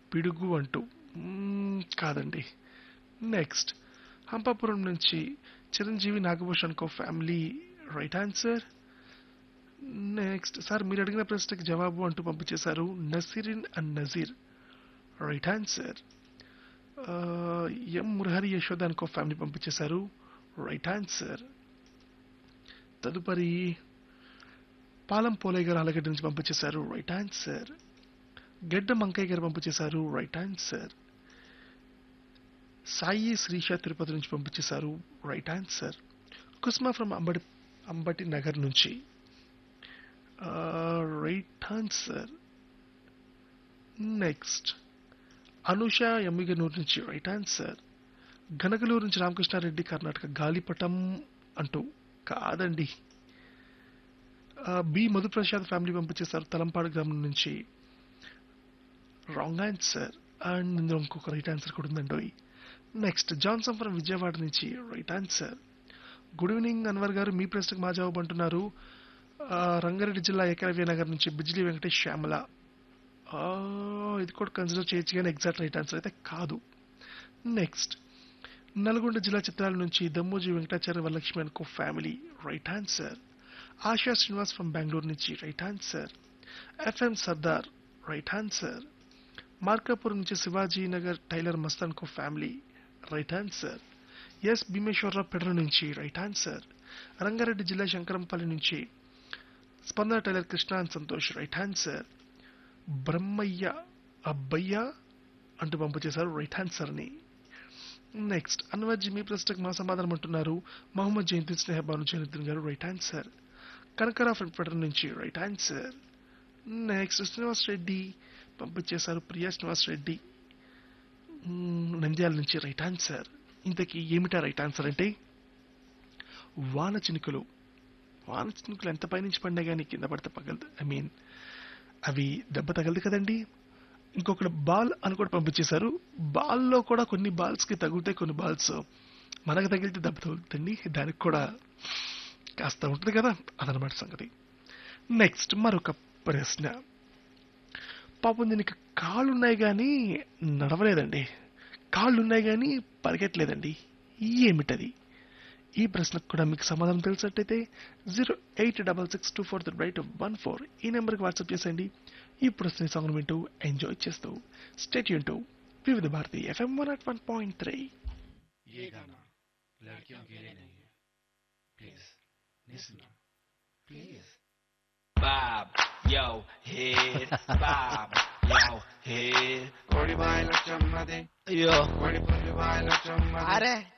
పిడుగు అంటూ మ్మ్, కాదండి నెక్స్ట్ హంపాపురం నుంచి Chiranjeevi Nagabhushan co family right answer next sir మీరు అడిగిన ప్రశ్నకి జవాబు అంటూ పంపించేశారు Nasreen and Nazeer right answer M Murahari Yashoda and co family పంపించేశారు రైట్ ఆన్సర్ తదుపరి పాలం పోలయ్య గారు అలగడ్డ నుంచి పంపించేశారు రైట్ ఆన్సర్ గెడ్డ మంకయ్య గారు పంపించేశారు రైట్ ఆన్సర్ సాయి శ్రీష తిరుపతి నుంచి పంపించేశారు right answer Kusma from Ambati Ambati Nagar నుంచి right answer next Anusha Emmiganur నుంచి రైట్ ఆన్సర్ గనగలూరు నుంచి రామకృష్ణారెడ్డి కర్ణాటక గాలిపటం అంటూ కాదండి ఆ, బి మధుప్రసాద్ ఫ్యామిలీ పంపించేశారు తలంపాడు గ్రామం నుంచి రాంగ్ ఆన్సర్ అండ్ ఇందులో ఇంకొక రైట్ ఆన్సర్ కూడా ఉందండి నెక్స్ట్ జాన్సన్ ఫ్రం విజయవాడ నుంచి right answer good evening Anwar garu మీ ప్రశ్నకు మా జవాబు అంటున్నారు ఆ, రంగారెడ్డి జిల్లా ఏకలవ్య నగర్ నుంచి బిజ్లీ వెంకటేష్ శ్యామల ఆ, ఇది కూడా కన్సిడర్ చేయొచ్చు కానీ ఎగ్జాక్ట్ రైట్ ఆన్సర్ అయితే కాదు నెక్స్ట్ నల్గొండ జిల్లా చిత్రాల నుంచి దమ్మోజీ Venkatacharya Varalakshmi and co family right answer Asha Srinivas from Bengaluru నుంచి right answer FM Sardar right answer Markapur నుంచి Shivaji Nagar tailor Mastan co family right answer S Bhimeswararao Pedara నుంచి రైట్ ఆన్సర్ రంగారెడ్డి జిల్లా శంకరంపల్లి నుంచి Spandana tailor Krishna and Santosh right answer Brahmaiah Abbaiah అంటూ పంపు చేశారు రైట్ ఆన్సర్ని నెక్స్ట్ అన్వర్ మీ ప్రశ్నకు మా సమాధానం అంటున్నారు మహమ్మద్ జయంతి స్నేహ Bhanu Jayaniddan garu right answer Kanakara from Pedara నుంచి right answer next Srinivas Reddy పంపించేశారు ప్రియా శ్రీనివాస్ రెడ్డి మ్మ్, నంద్యాల నుంచి రైట్ ఆన్సర్ ఇంతకీ ఏమిటా రైట్ ఆన్సర్ అంటే వాన చినుకులు వాన చినుకులు ఎంత పైనుంచి పడినా కానీ కింద పడితే పగలదు ఐ మీన్ అవి దెబ్బ తగలదు కదండి ఇంకొకటి బాల్ అని కూడా పంపించేశారు బాల్లో కూడా కొన్ని బాల్స్కి తగులుతాయి కొన్ని బాల్స్ మనకు తగిలితే దెబ్బ తగులుతుంది దానికి కూడా కాస్త ఉంటుంది కదా అదనమాట సంగతి నెక్స్ట్ మరొక ప్రశ్న పాపం దీనికి కాళ్ళు ఉన్నాయి కానీ నడవలేదండి కాళ్ళు ఉన్నాయి కానీ పరిగెట్టలేదండి ఏమిటది ఈ ప్రశ్నకు కూడా మీకు సమాధానం తెలిసినట్టయితే zero eight double six two four eight one four ఈ నెంబర్కి వాట్సాప్ చేసేయండి ఈ ప్రశ్న సాంగ్ వింటూ ఎంజాయ్ చేస్తూ స్టేట్ యూన్ Vividh Bharati FM one ought one point three ये गाना लड़कियों के लिए नहीं है प्लीज नहीं सुनना please Bob, yo, hit, Bob, yo, hit, कोड़ी बाय लक्षम दे yo, कोड़ी पुरी बाय लक्षम अरे